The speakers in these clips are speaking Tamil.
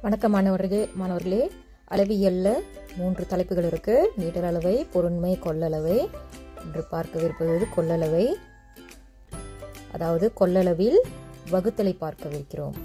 வணக்கம் மாணவர்களே மாணவர்களே அளவியல்ல மூன்று தலைப்புகள் இருக்கு மீட்டர் அளவை பொருண்மை கொள்ளளவை என்று பார்க்கவிருப்பது கொள்ளளவை அதாவது கொள்ளளவில் வகுத்தலை பார்க்கவிருக்கிறோம்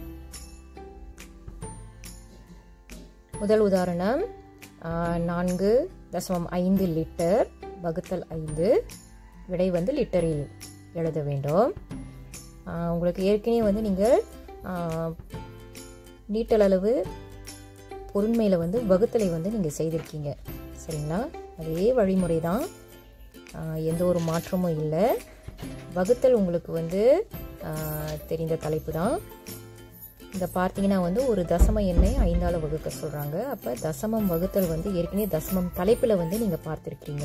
முதல் உதாரணம் ஆஹ், நான்கு தசமம் ஐந்து லிட்டர் வகுத்தல் ஐந்து விடை வந்து லிட்டரில் எழுத வேண்டும் ஆஹ், உங்களுக்கு ஏற்கனவே வந்து நீங்கள் ஆஹ், நீட்டல் அளவு பொருண்மையில் வந்து வகுத்தலை வந்து நீங்கள் செய்திருக்கீங்க சரிங்களா அதே வழிமுறை தான் ஆஹ், எந்த ஒரு மாற்றமும் இல்லை வகுத்தல் உங்களுக்கு வந்து ஆஹ், தெரிந்த தலைப்பு தான் இந்த பார்த்தீங்கன்னா வந்து ஒரு தசம எண்ணை ஐந்தால வகுக்க சொல்கிறாங்க அப்போ தசமம் வகுத்தல் வந்து ஏற்கனவே தசமம் தலைப்பில் வந்து நீங்கள் பார்த்துருக்கீங்க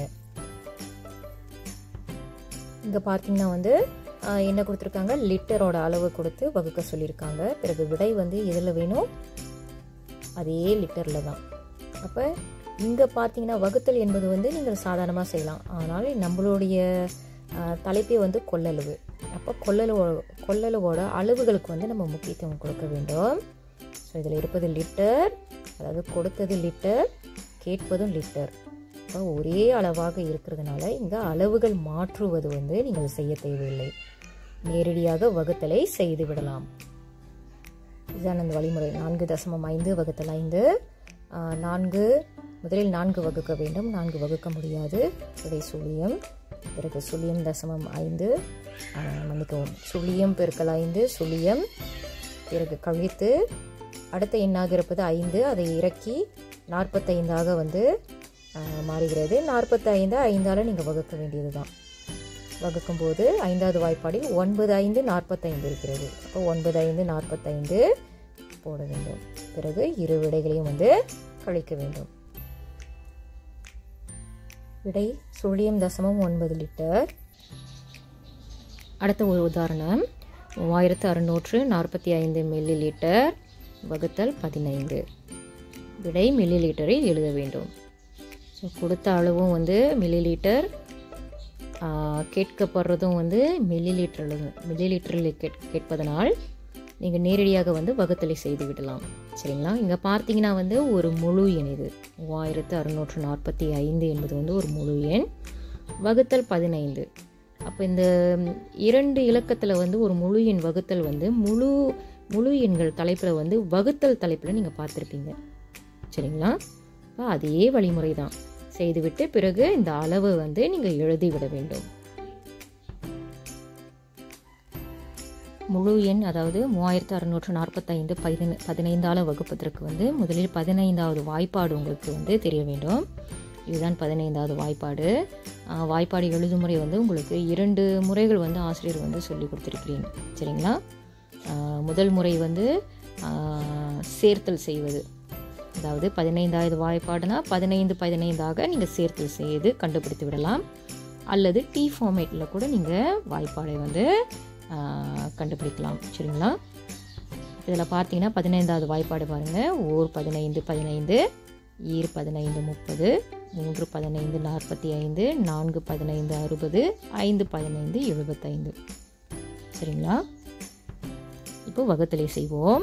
இங்கே பார்த்தீங்கன்னா வந்து ஆஹ், என்ன கொடுத்துருக்காங்க லிட்டரோட அளவு கொடுத்து வகுக்க சொல்லியிருக்காங்க பிறகு விடை வந்து எதில் வேணும் அதே லிட்டரில் தான் அப்போ இங்கே பார்த்தீங்கன்னா வகுத்தல் என்பது வந்து நீங்கள் சாதாரணமாக செய்யலாம் ஆனால் நம்மளுடைய ஆஹ், தலைப்பே வந்து கொள்ளளவு அப்போ கொள்ளளவோ கொள்ளளவோட அளவுகளுக்கு வந்து நம்ம முக்கியத்துவம் கொடுக்க வேண்டும் ஸோ இதில் இருப்பது லிட்டர் அதாவது கொடுத்தது லிட்டர் கேட்பதும் லிட்டர் அப்போ ஒரே அளவாக இருக்கிறதுனால இங்கே அளவுகள் மாற்றுவது வந்து நீங்கள் செய்ய தேவையில்லை நேரடியாக வகுத்தலை செய்து விடலாம் இதுதான் அந்த வழிமுறை நான்கு தசமம் ஐந்து வகுத்தல் ஐந்து ஆஹ், நான்கு முதலில் நான்கு வகுக்க வேண்டும் நான்கு வகுக்க முடியாது விடை சுழியம் பிறகு சுழியம் தசமம் ஐந்து ஆஹ், மன்னிக்கவும் சுழியம் பெருக்கல் ஐந்து சுழியம் பிறகு கழித்து அடுத்த எண்ணாக இருப்பது ஐந்து அதை இறக்கி நாற்பத்தைந்தாக வந்து ஆஹ், மாறுகிறது நாற்பத்தைந்து ஐந்தால் நீங்கள் வகுக்க வேண்டியது தான் வகுக்கும்போது ஐந்தாவது வாய்ப்பாடில் ஒன்பது ஐந்து நாற்பத்தைந்து இருக்கிறது அப்போ ஒன்பது ஐந்து நாற்பத்தைந்து போட வேண்டும் பிறகு இரு விடைகளையும் வந்து கழிக்க வேண்டும் விடை சுழியம் தசமம் ஒன்பது லிட்டர் அடுத்த ஒரு உதாரணம் மூவாயிரத்து அறுநூற்று நாற்பத்தி ஐந்து மில்லி லிட்டர் வகுத்தல் பதினைந்து விடை மில்லி லிட்டரில் எழுத வேண்டும் ஸோ கொடுத்த அளவும் வந்து மில்லி லிட்டர் கேட்கப்படுறதும் வந்து மில்லி லிட்டரில் மில்லி லிட்டரில் கேட் கேட்பதனால் நீங்கள் நேரடியாக வந்து வகுத்தலை செய்து விடலாம் சரிங்களா இங்கே பார்த்தீங்கன்னா வந்து ஒரு முழு எண் இது மூவாயிரத்து அறுநூற்று நாற்பத்தி ஐந்து என்பது வந்து ஒரு முழு எண் வகுத்தல் பதினைந்து அப்போ இந்த இரண்டு இலக்கத்தில் வந்து ஒரு முழு எண் வகுத்தல் வந்து முழு முழு எண்கள் தலைப்பில் வந்து வகுத்தல் தலைப்பில் நீங்கள் பார்த்துருப்பீங்க சரிங்களா அப்போ அதே வழிமுறை தான் செய்துவிட்டு பிறகு இந்த அளவு வந்து நீங்கள் எழுதி விட வேண்டும் முழு எண் அதாவது மூவாயிரத்து அறுநூற்று நாற்பத்தைந்து பதினை பதினைந்தால வகுப்பதற்கு வந்து முதலில் பதினைந்தாவது வாய்ப்பாடு உங்களுக்கு வந்து தெரிய வேண்டும் இதுதான் பதினைந்தாவது வாய்ப்பாடு ஆஹ், வாய்ப்பாடு எழுதும் முறை வந்து உங்களுக்கு இரண்டு முறைகள் வந்து ஆசிரியர் வந்து சொல்லி கொடுத்துருக்கிறேன் சரிங்களா ஆஹ், முதல் முறை வந்து ஆஹ், சேர்த்தல் செய்வது அதாவது பதினைந்தாவது வாய்ப்பாடுனா பதினைந்து பதினைந்தாக நீங்கள் சேர்த்தல் செய்து கண்டுபிடித்து விடலாம் அல்லது டி ஃபார்மேட்டில் கூட நீங்கள் வாய்ப்பாடை வந்து ஆஹ், கண்டுபிடிக்கலாம் சரிங்களா இதில் பார்த்தீங்கன்னா பதினைந்தாவது வாய்ப்பாடு பாருங்கள் ஓர் பதினைந்து பதினைந்து ஈர் பதினைந்து முப்பது மூன்று பதினைந்து நாற்பத்தி ஐந்து நான்கு பதினைந்து அறுபது ஐந்து பதினைந்து எழுபத்தைந்து சரிங்களா இப்போ வகுத்தலை செய்வோம்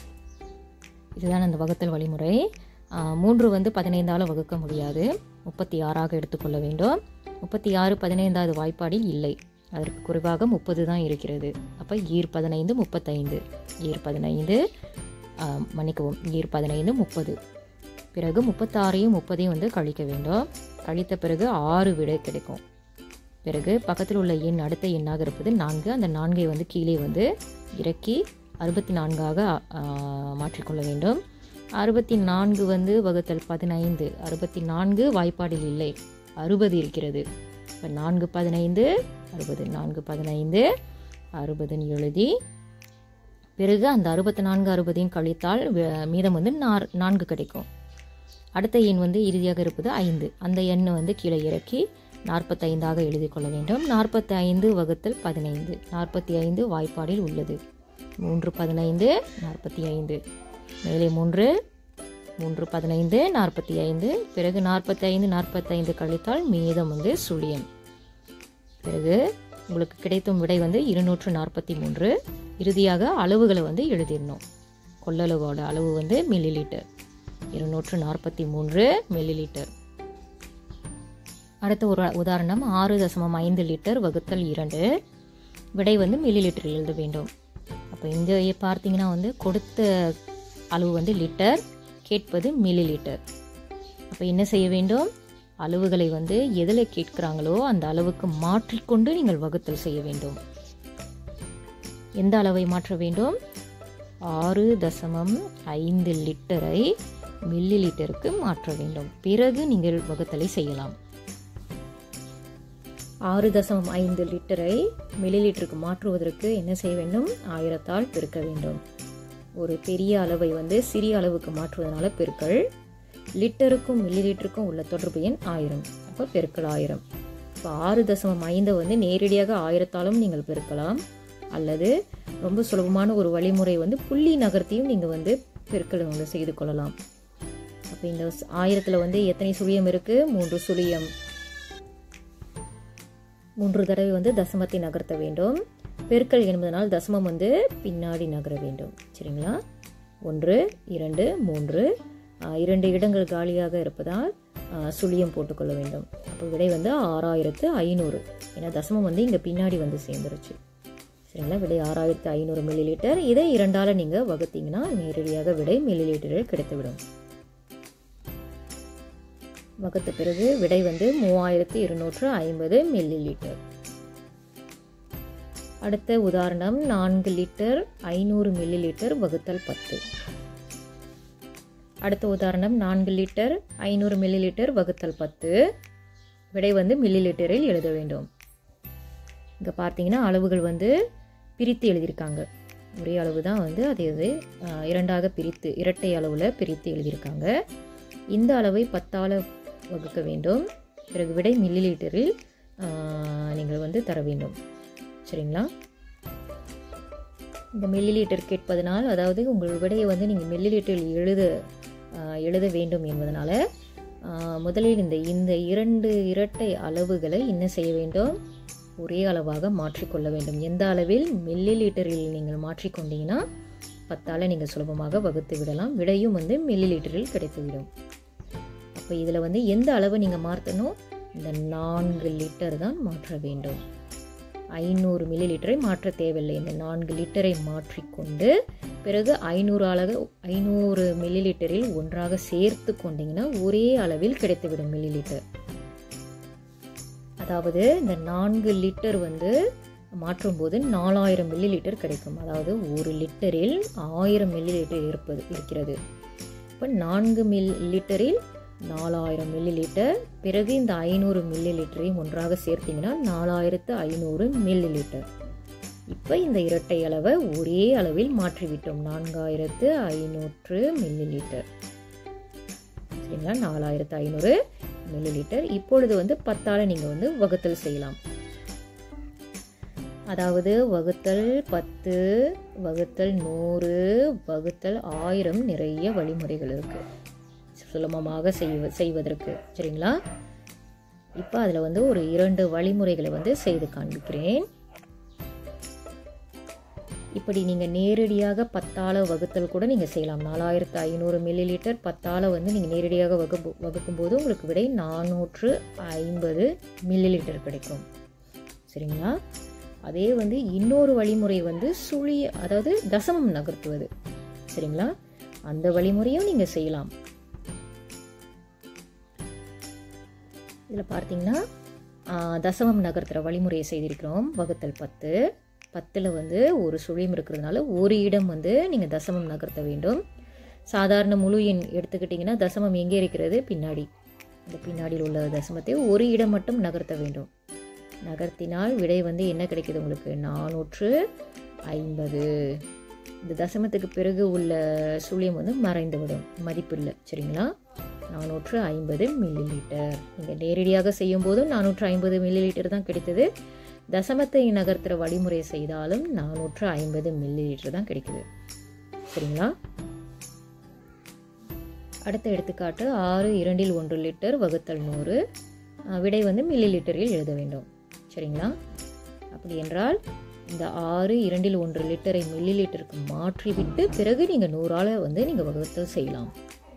இதுதான் அந்த வகுத்தல் வழிமுறை ஆ, மூன்று வந்து பதினைந்தால் வகுக்க முடியாது முப்பத்தி ஆறாக எடுத்துக்கொள்ள வேண்டும் முப்பத்தி ஆறு பதினைந்தாவது வாய்ப்பாடில் இல்லை அதற்கு குறைவாக முப்பது தான் இருக்கிறது அப்போ ஈர் பதினைந்து முப்பத்தைந்து ஈர் பதினைந்து ஆ, மன்னிக்கவும் ஈர் பதினைந்து முப்பது பிறகு முப்பத்தாறையும் முப்பதையும் வந்து கழிக்க வேண்டும் கழித்த பிறகு ஆறு விடை கிடைக்கும் பிறகு பக்கத்தில் உள்ள எண் அடுத்த எண்ணாக இருப்பது நான்கு அந்த நான்கை வந்து கீழே வந்து இறக்கி அறுபத்தி நான்காக ஆ, மாற்றிக்கொள்ள வேண்டும் அறுபத்தி நான்கு வந்து வகுத்தல் பதினைந்து அறுபத்தி நான்கு வாய்ப்பாடில் இல்லை அறுபது இருக்கிறது இப்போ நான்கு பதினைந்து அறுபது நான்கு பதினைந்து அறுபதுன்னு எழுதி பிறகு அந்த அறுபத்தி நான்கு அறுபதையும் கழித்தால் வே- மீதம் வந்து நார் நான்கு கிடைக்கும் அடுத்த எண் வந்து இறுதியாக இருப்பது ஐந்து அந்த எண்ணை வந்து கீழே இறக்கி நாற்பத்தைந்தாக எழுதி கொள்ள வேண்டும் நாற்பத்தி ஐந்து வகுத்தல் பதினைந்து நாற்பத்தி ஐந்து வாய்ப்பாடில் உள்ளது மூன்று பதினைந்து நாற்பத்தி ஐந்து மேலே மூன்று மூன்று பதினைந்து நாற்பத்தி ஐந்து பிறகு நாற்பத்தி ஐந்து நாற்பத்தைந்து கழித்தால் மீதம் வந்து சுழியம் பிறகு உங்களுக்கு கிடைத்தும் விடை வந்து இருநூற்று நாற்பத்தி மூன்று இறுதியாக அளவுகளை வந்து எழுதிடணும் கொள்ளளவோட அளவு வந்து மில்லி லிட்டர் இருநூற்று நாற்பத்தி மூன்று மில்லி லிட்டர் அடுத்த ஒரு உதாரணம் ஆறு தசமம் ஐந்து லிட்டர் வகுத்தல் இரண்டு விடை வந்து மில்லி லிட்டர் எழுத வேண்டும் அப்போ இங்கே பார்த்தீங்கன்னா வந்து கொடுத்த அளவு வந்து லிட்டர் கேட்பது மில்லி லிட்டர் அப்போ என்ன செய்ய வேண்டும் அளவுகளை வந்து எதில் கேட்குறாங்களோ அந்த அளவுக்கு மாற்றிக்கொண்டு நீங்கள் வகுத்தல் செய்ய வேண்டும் எந்த அளவை மாற்ற வேண்டும் ஆறு தசமம் ஐந்து லிட்டரை மில்லி லிட்டருக்கு மாற்ற வேண்டும் பிறகு நீங்கள் வகுத்தலை செய்யலாம் ஆறு தசமம் ஐந்து லிட்டரை மில்லி லிட்டருக்கு மாற்றுவதற்கு என்ன செய்ய வேண்டும் ஆயிரத்தால் பெருக்க வேண்டும் ஒரு பெரிய அளவை வந்து சிறிய அளவுக்கு மாற்றுவதனால பெருக்கல் லிட்டருக்கும் மில்லி லிட்டருக்கும் உள்ள தொடர்பு எண் ஆயிரம் அப்போ பெருக்கல் ஆயிரம் இப்போ ஆறு தசமம் ஐந்தை வந்து நேரடியாக ஆயிரத்தாலும் நீங்கள் பெருக்கலாம் அல்லது ரொம்ப சுலபமான ஒரு வழிமுறை வந்து புள்ளி நகர்த்தியும் நீங்கள் வந்து பெருக்கல் வந்து செய்து கொள்ளலாம் அப்போ இந்த ஆயிரத்தில் வந்து எத்தனை சுழியம் இருக்குது மூன்று சுழியம் மூன்று தடவை வந்து தசமத்தை நகர்த்த வேண்டும் பெருக்கல் என்பதனால் தசமம் வந்து பின்னாடி நகர வேண்டும் சரிங்களா ஒன்று இரண்டு மூன்று இரண்டு இடங்கள் காலியாக இருப்பதால் சுழியம் போட்டுக்கொள்ள வேண்டும் அப்போ விடை வந்து ஆறாயிரத்து ஐநூறு ஏன்னா தசமம் வந்து இங்கே பின்னாடி வந்து சேர்ந்துருச்சு சரிங்களா விடை ஆறாயிரத்து ஐநூறு மில்லி லிட்டர் இதை இரண்டால் நீங்கள் வகுத்தீங்கன்னா நேரடியாக விடை மில்லி லிட்டரில் கிடைத்துவிடும் வகுத்த பிறகு விடை வந்து மூவாயிரத்து இருநூற்று ஐம்பது மில்லி லிட்டர் அடுத்த உதாரணம் நான்கு லிட்டர் ஐநூறு மில்லி லிட்டர் வகுத்தல் பத்து அடுத்த உதாரணம் நான்கு லிட்டர் ஐநூறு மில்லி லிட்டர் வகுத்தல் பத்து விடை வந்து மில்லி லிட்டரில் எழுத வேண்டும் இங்கே பார்த்தீங்கன்னா அளவுகள் வந்து பிரித்து எழுதியிருக்காங்க ஒரே அளவு தான் வந்து அது இது இரண்டாக பிரித்து இரட்டை அளவில் பிரித்து எழுதியிருக்காங்க இந்த அளவை பத்தால் வகுக்க வேண்டும் பிறகு விடை மில்லி லிட்டரில் நீங்கள் வந்து தர வேண்டும் சரிங்களா இந்த மில்லி லிட்டர் கேட்பதனால் அதாவது உங்கள் விடையை வந்து நீங்கள் மில்லி லிட்டரில் எழுத எழுத வேண்டும் என்பதனால முதலில் இந்த இந்த இரண்டு இரட்டை அளவுகளை என்ன செய்ய வேண்டும் ஒரே அளவாக மாற்றிக்கொள்ள வேண்டும் எந்த அளவில் மில்லி லிட்டரில் நீங்கள் மாற்றிக்கொண்டீங்கன்னா பத்தால் நீங்கள் சுலபமாக வகுத்து விடலாம் விடையும் வந்து மில்லி லிட்டரில் கிடைத்துவிடும் அப்போ இதில் வந்து எந்த அளவு நீங்கள் மாற்றணும் இந்த நான்கு லிட்டர் தான் மாற்ற வேண்டும் ஐநூறு மில்லி லிட்டரை மாற்ற தேவையில்லை இந்த நான்கு லிட்டரை மாற்றிக்கொண்டு பிறகு ஐநூறு அளவு ஐநூறு மில்லி லிட்டரில் ஒன்றாக சேர்த்து கொண்டீங்கன்னா ஒரே அளவில் கிடைத்துவிடும் மில்லி லிட்டர் அதாவது இந்த நான்கு லிட்டர் வந்து மாற்றும் போது நாலாயிரம் மில்லி லிட்டர் கிடைக்கும் அதாவது ஒரு லிட்டரில் ஆயிரம் மில்லி லிட்டர் இருப்பது இருக்கிறது இப்போ நான்கு மில் லிட்டரில் நாலாயிரம் மில்லி லிட்டர் பிறகு இந்த ஐநூறு மில்லி லிட்டரையும் ஒன்றாக சேர்த்திங்கன்னா நாலாயிரத்து ஐநூறு மில்லி லிட்டர் இப்போ இந்த இரட்டை அளவை ஒரே அளவில் மாற்றிவிட்டோம் நான்காயிரத்து ஐநூற்று மில்லி லிட்டர் சரிங்களா நாலாயிரத்து ஐநூறு மில்லி லிட்டர் இப்பொழுது வந்து பத்தால் நீங்கள் வந்து வகுத்தல் செய்யலாம் அதாவது வகுத்தல் பத்து வகுத்தல் நூறு வகுத்தல் ஆயிரம் நிறைய வழிமுறைகள் இருக்குது சுலபமாக செய்வ செய்வதற்கு சரிங்களா இப்போ அதில் வந்து ஒரு இரண்டு வழிமுறைகளை வந்து செய்து காண்பிக்கிறேன் இப்படி நீங்கள் நேரடியாக பத்தால வகுத்தல் கூட நீங்கள் செய்யலாம் நாலாயிரத்து ஐநூறு மில்லி லிட்டர் பத்தால வந்து நீங்கள் நேரடியாக வகுப்பு வகுக்கும்போது உங்களுக்கு விடை நானூற்று ஐம்பது மில்லி லிட்டர் கிடைக்கும் சரிங்களா அதே வந்து இன்னொரு வழிமுறை வந்து சுழி அதாவது தசமம் நகர்த்துவது சரிங்களா அந்த வழிமுறையும் நீங்கள் செய்யலாம் இதில் பார்த்தீங்கன்னா தசமம் நகர்த்துகிற வழிமுறையை செய்திருக்கிறோம் வகுத்தல் பத்து பத்தில் வந்து ஒரு சுழியம் இருக்கிறதுனால ஒரு இடம் வந்து நீங்கள் தசமம் நகர்த்த வேண்டும் சாதாரண முழு எண் எடுத்துக்கிட்டிங்கன்னா தசமம் எங்கே இருக்கிறது பின்னாடி அந்த பின்னாடியில் உள்ள தசமத்தை ஒரு இடம் மட்டும் நகர்த்த வேண்டும் நகர்த்தினால் விடை வந்து என்ன கிடைக்குது உங்களுக்கு நானூற்று ஐம்பது இந்த தசமத்துக்கு பிறகு உள்ள சுழியம் வந்து மறைந்துவிடும் மதிப்பில்லை சரிங்களா நானூற்று ஐம்பது மில்லி லிட்டர் நீங்கள் நேரடியாக செய்யும் போதும் நானூற்று ஐம்பது மில்லி லிட்டர் தான் கிடைத்தது தசமத்தை நகர்த்துகிற வழிமுறை செய்தாலும் நானூற்று ஐம்பது மில்லி லிட்டர் தான் கிடைக்குது சரிங்களா அடுத்த எடுத்துக்காட்டு ஆறு இரண்டில் ஒன்று லிட்டர் வகுத்தல் நூறு விடை வந்து மில்லி லிட்டரில் எழுத வேண்டும் சரிங்களா அப்படி என்றால் இந்த ஆறு இரண்டில் ஒன்று லிட்டரை மில்லி லிட்டருக்கு மாற்றிவிட்டு பிறகு நீங்கள் நூறால் வந்து நீங்கள் வகுத்தல் செய்யலாம்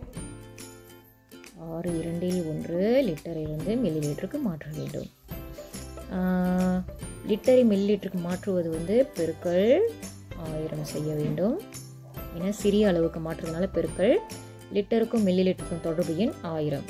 ஆறு இரண்டில் ஒன்று லிட்டரை வந்து மில்லி லிட்டருக்கு மாற்ற வேண்டும் ஆஹ், லிட்டரை மில்லி லிட்டருக்கு மாற்றுவது வந்து பெருக்கள் ஆயிரம் செய்ய வேண்டும் ஏன்னா சிறிய அளவுக்கு மாற்றுறதுனால பெருக்கள் லிட்டருக்கும் மில்லி லிட்டருக்கும் தொடர்பு எண் ஆயிரம்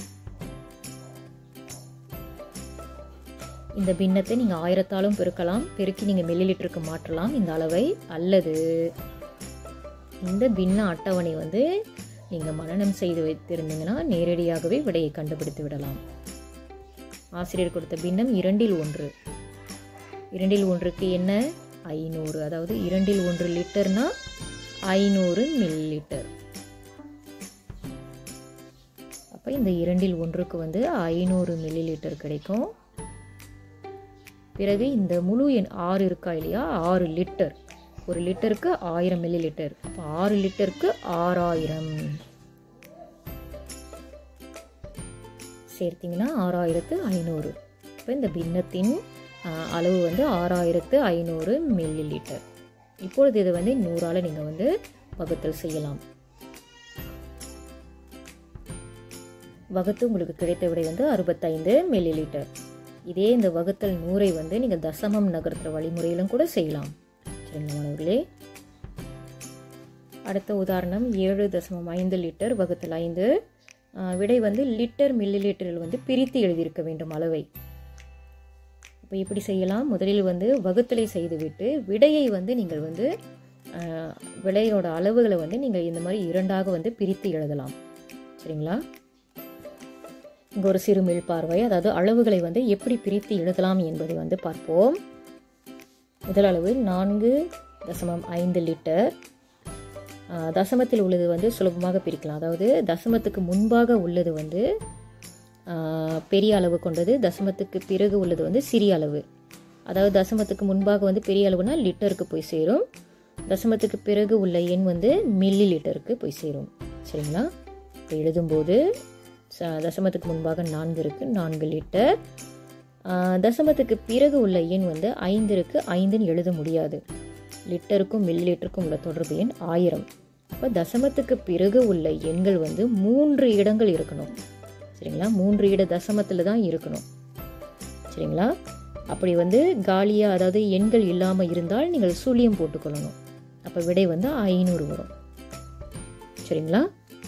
இந்த பின்னத்தை நீங்கள் ஆயிரத்தாலும் பெருக்கலாம் பெருக்கி நீங்கள் மில்லி லிட்டருக்கு மாற்றலாம் இந்த அளவை அல்லது இந்த பின்ன அட்டவணை வந்து நீங்கள் மனனம் செய்து வைத்திருந்தீங்கன்னா நேரடியாகவே விடையை கண்டுபிடித்து விடலாம் ஆசிரியர் கொடுத்த பின்னம் இரண்டில் ஒன்று இரண்டில் ஒன்றுக்கு என்ன ஐநூறு அதாவது இரண்டில் ஒன்று லிட்டர்னா ஐநூறு மில்லி லிட்டர் அப்போ இந்த இரண்டில் ஒன்றுக்கு வந்து ஐநூறு மில்லி லிட்டர் கிடைக்கும் பிறகு இந்த முழு எண் ஆறு இருக்கா இல்லையா ஆறு லிட்டர் ஒரு லிட்டருக்கு ஆயிரம் மில்லி லிட்டர் அப்போ ஆறு லிட்டருக்கு ஆறாயிரம் சேர்த்தீங்கன்னா ஆறாயிரத்து ஐநூறு இப்போ இந்த பின்னத்தின் ஆ, அளவு வந்து ஆறாயிரத்து ஐநூறு மில்லி லிட்டர் இப்பொழுது இது வந்து நூறால் நீங்கள் வந்து வகுத்தல் செய்யலாம் வகுத்து உங்களுக்கு கிடைத்த விடை வந்து அறுபத்தைந்து மில்லி லிட்டர் இதே இந்த வகுத்தல் நூறை வந்து நீங்கள் தசமம் நகர்த்துற வழிமுறையிலும் கூட செய்யலாம் சரிங்களா மாணவர்களே அடுத்த உதாரணம் ஏழு தசமம் ஐந்து லிட்டர் வகுத்தல் ஐந்து ஆஹ், விடை வந்து லிட்டர் மில்லி லிட்டரில் வந்து பிரித்து எழுதியிருக்க வேண்டும் அளவை இப்போ இப்படி செய்யலாம் முதலில் வந்து வகுத்தலை செய்துவிட்டு விடையை வந்து நீங்கள் வந்து ஆஹ், விடையோட அளவுகளை வந்து நீங்கள் இந்த மாதிரி இரண்டாக வந்து பிரித்து எழுதலாம் சரிங்களா இங்கே ஒரு சிறு மேல் பார்வை அதாவது அளவுகளை வந்து எப்படி பிரித்து எழுதலாம் என்பதை வந்து பார்ப்போம் முதல் அளவு நான்கு தசமம் ஐந்து லிட்டர் ஆஹ், தசமத்தில் உள்ளது வந்து சுலபமாக பிரிக்கலாம் அதாவது தசமத்துக்கு முன்பாக உள்ளது வந்து ஆஹ், பெரிய அளவு கொண்டது தசமத்துக்கு பிறகு உள்ளது வந்து சிறிய அளவு அதாவது தசமத்துக்கு முன்பாக வந்து பெரிய அளவுனா லிட்டருக்கு போய் சேரும் தசமத்துக்கு பிறகு உள்ள எண் வந்து மில்லி லிட்டருக்கு போய் சேரும் சரிங்களா இப்போ எழுதும்போது ச- தசமத்துக்கு முன்பாக நான்கு இருக்கு நான்கு லிட்டர் ஆஹ், தசமத்துக்கு பிறகு உள்ள எண் வந்து ஐந்து இருக்கு ஐந்துன்னு எழுத முடியாது லிட்டருக்கும் மில்லி லிட்டருக்கும் உள்ள தொடர்பு எண் ஆயிரம் அப்போ தசமத்துக்கு பிறகு உள்ள எண்கள் வந்து மூன்று இடங்கள் இருக்கணும் சரிங்களா மூன்று இட தசமத்தில் தான் இருக்கணும் சரிங்களா அப்படி வந்து காலியாக அதாவது எண்கள் இல்லாமல் இருந்தால் நீங்கள் சூழியம் போட்டுக்கொள்ளணும் அப்போ விடை வந்து ஐநூறு வரும் சரிங்களா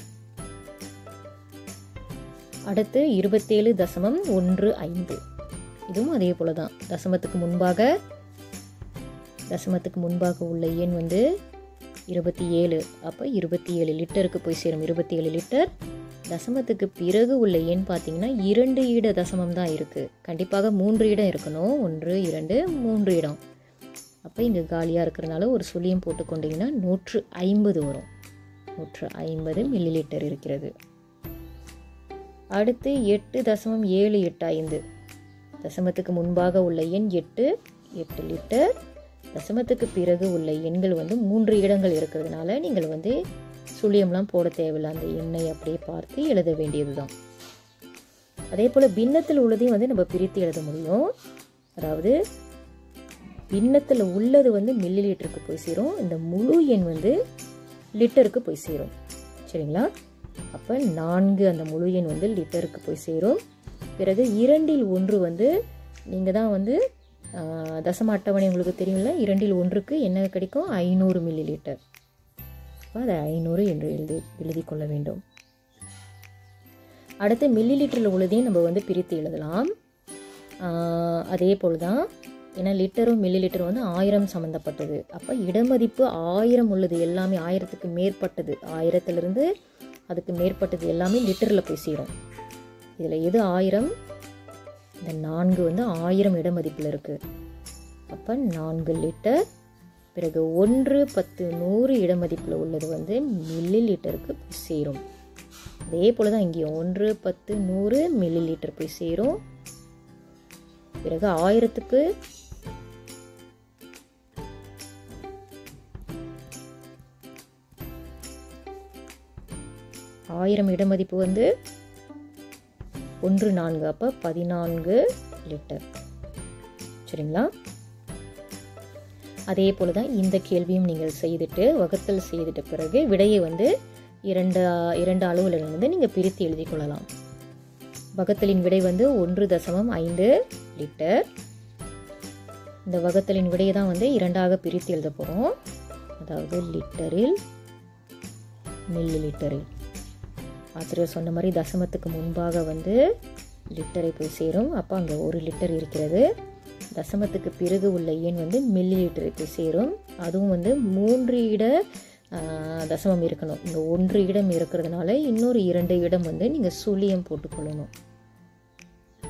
அடுத்து இருபத்தேழு தசமம் ஒன்று ஐந்து இதுவும் அதே போல தான் தசமத்துக்கு முன்பாக தசமத்துக்கு முன்பாக உள்ள எண் வந்து இருபத்தி ஏழு அப்போ இருபத்தி ஏழு லிட்டருக்கு போய் சேரும் இருபத்தி ஏழு லிட்டர் தசமத்துக்கு பிறகு உள்ள எண் பார்த்தீங்கன்னா இரண்டு இட தசமம் தான் இருக்குது கண்டிப்பாக மூன்று இடம் இருக்கணும் ஒன்று இரண்டு மூன்று இடம் அப்போ இங்கே காலியாக இருக்கிறனால ஒரு சுழியம் போட்டுக்கொண்டீங்கன்னா நூற்று ஐம்பது வரும் நூற்று ஐம்பது மில்லி லிட்டர் இருக்கிறது அடுத்து எட்டு தசமம் ஏழு எட்டு ஐந்து தசமத்துக்கு முன்பாக உள்ள எண் எட்டு எட்டு லிட்டர் தசமத்துக்கு பிறகு உள்ள எண்கள் வந்து மூன்று இடங்கள் இருக்கிறதுனால நீங்கள் வந்து சுழியம்லாம் போட தேவையில்லை அந்த எண்ணை அப்படியே பார்த்து எழுத வேண்டியது தான் அதே போல் பின்னத்தில் உள்ளதையும் வந்து நம்ம பிரித்து எழுத முடியும் அதாவது பின்னத்தில் உள்ளது வந்து மில்லி லிட்டருக்கு போய் சேரும் இந்த முழு எண் வந்து லிட்டருக்கு போய் சேரும் சரிங்களா அப்போ நான்கு அந்த முழு எண் வந்து லிட்டருக்கு போய் சேரும் பிறகு இரண்டில் ஒன்று வந்து நீங்கள் தான் வந்து ஆஹ், தசம அட்டவணை உங்களுக்கு தெரியும்ல இரண்டில் ஒன்றுக்கு என்ன கிடைக்கும் ஐநூறு மில்லி லிட்டர் அப்போ அதை ஐநூறு என்று எழுதி எழுதி கொள்ள வேண்டும் அடுத்து மில்லி லிட்டரில் உள்ளதையும் நம்ம வந்து பிரித்து எழுதலாம் ஆஹ், அதே போல் தான் ஏன்னா லிட்டரும் மில்லி லிட்டரும் வந்து ஆயிரம் சம்மந்தப்பட்டது அப்போ இடமதிப்பு ஆயிரம் உள்ளது எல்லாமே ஆயிரத்துக்கு மேற்பட்டது ஆயிரத்திலிருந்து அதுக்கு மேற்பட்டது எல்லாமே லிட்டரில் போய் சேரும் இதில் எது ஆயிரம் இந்த நான்கு வந்து ஆயிரம் இடமதிப்பில் இருக்குது அப்போ நான்கு லிட்டர் பிறகு ஒன்று பத்து நூறு இடமதிப்பில் உள்ளது வந்து மில்லி லிட்டருக்கு போய் சேரும் அதே போல் தான் இங்கேயும் ஒன்று பத்து நூறு மில்லி லிட்டர் போய் சேரும் பிறகு ஆயிரத்துக்கு ஆயிரம் இடமதிப்பு வந்து ஒன்று நான்கு அப்போ பதினான்கு லிட்டர் சரிங்களா அதே போல் தான் இந்த கேள்வியும் நீங்கள் செய்துட்டு வகுத்தல் செய்துட்ட பிறகு விடையை வந்து இரண்டு இரண்டு அளவில் வந்து நீங்கள் பிரித்து எழுதி கொள்ளலாம் வகுத்தலின் விடை வந்து ஒன்று தசமம் ஐந்து லிட்டர் இந்த வகுத்தலின் விடையை தான் வந்து இரண்டாக பிரித்து எழுத போகிறோம் அதாவது லிட்டரில் மில்லி லிட்டரில் ஆசிரியர் சொன்ன மாதிரி தசமத்துக்கு முன்பாக வந்து லிட்டரை போய் சேரும் அப்போ அங்கே ஒரு லிட்டர் இருக்கிறது தசமத்துக்கு பிறகு உள்ள எண் வந்து மில்லி லிட்டரை போய் சேரும் அதுவும் வந்து மூன்று இட தசமம் இருக்கணும் இங்கே ஒன்று இடம் இருக்கிறதுனால இன்னொரு இரண்டு இடம் வந்து நீங்கள் சுழியம் போட்டுக்கொள்ளணும்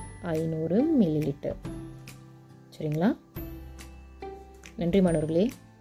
ஐநூறு மில்லி லிட்டர் சரிங்களா நன்றி மாணவர்களே